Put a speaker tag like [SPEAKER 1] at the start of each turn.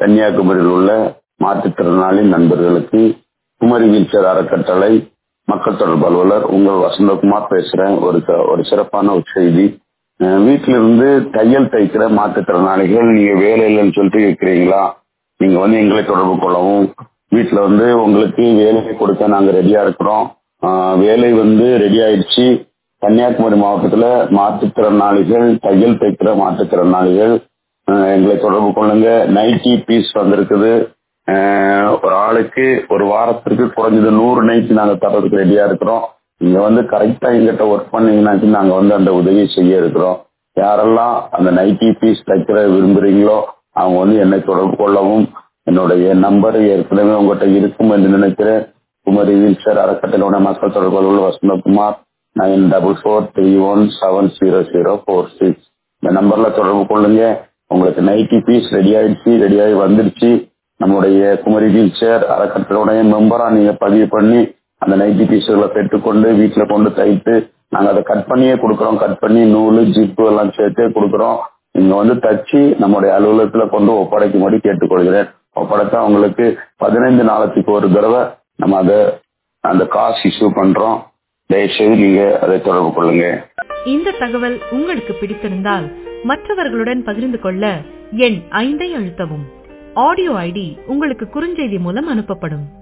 [SPEAKER 1] கன்னியாகுமரியில் உள்ள மாற்றுத்திறனாளி நண்பர்களுக்கு குமரி வீல்சேர் அறக்கட்டளை மக்கள் தொடர்பு அலுவலர் உங்கள் வசந்தகுமார் பேசுறேன் ஒரு க- ஒரு சிறப்பான ஒரு செய்தி அஹ் வீட்டில இருந்து தையல் தைக்கிற மாற்றுத்திறனாளிகள் நீங்க வேலை இல்லைன்னு சொல்லிட்டு இருக்கிறீங்களா நீங்க வந்து எங்களை தொடர்பு கொள்ளவும் வீட்டுல வந்து உங்களுக்கு வேலை கொடுக்க நாங்க ரெடியா இருக்கிறோம் ஆஹ் வேலை வந்து ரெடி ஆயிடுச்சு கன்னியாகுமரி மாவட்டத்துல மாற்றுத்திறனாளிகள் தையல் தைக்கிற மாற்றுத்திறனாளிகள் ஆஹ் எங்களை தொடர்பு கொள்ளுங்க நைட்டி பீஸ் வந்திருக்குது ஆஹ் ஒரு ஆளுக்கு ஒரு வாரத்திற்கு குறைஞ்சது நூறு நைட்டி நாங்க தரதுக்கு ரெடியா இருக்கிறோம் நீங்க வந்து கரெக்டா எங்கிட்ட ஒர்க் பண்ணீங்கன்னாச்சு நாங்க வந்து அந்த உதவி செய்ய இருக்கிறோம் யாரெல்லாம் அந்த நைட்டி பீஸ் தைக்கிற விரும்புறீங்களோ அவங்க வந்து என்னை தொடர்பு கொள்ளவும் என்னுடைய நம்பர் ஏற்கனவே உங்ககிட்ட இருக்கும் என்று நினைக்கிறேன் குமரி வீல்சேர் அறக்கட்டளோட மக்கள் தொடர்பு அலுவலர் Vasanthakumar nine double four three one seven zero zero four six இந்த நம்பர்ல தொடர்பு கொள்ளுங்க உங்களுக்கு நைட்டி பீஸ் ரெடி ஆயிடுச்சு ரெடி ஆகி வந்துடுச்சு நம்முடைய குமரி வீல்சேர் அறக்கட்டளோடைய மெம்பரா நீங்க பதிவு பண்ணி அந்த நைட்டி பீஸுகளை பெற்றுக்கொண்டு வீட்டுல கொண்டு தைத்து நாங்க அதை கட் பண்ணியே கொடுக்குறோம் கட் பண்ணி நூலு ஜிப்பு எல்லாம் சேர்த்தே கொடுக்குறோம் நீங்க வந்து தச்சு நம்முடைய அலுவலகத்துல கொண்டு ஒப்படைக்கும்படி கேட்டுக்கொள்கிறேன் ஒப்படைத்தா உங்களுக்கு பதினைந்து நாளத்துக்கு ஒரு தடவை நம்ம அதை அந்த காசு இஷ்யூ பண்றோம் தயவுசெய்து நீங்க அதை தொடர்பு கொள்ளுங்க
[SPEAKER 2] இந்த தகவல் உங்களுக்கு பிடித்திருந்தால் மற்றவர்களுடன் பகிர்ந்து கொள்ள எண் ஐந்தை அழுத்தவும் ஆடியோ ஐடி உங்களுக்கு குறுஞ்செய்தி மூலம் அனுப்பப்படும்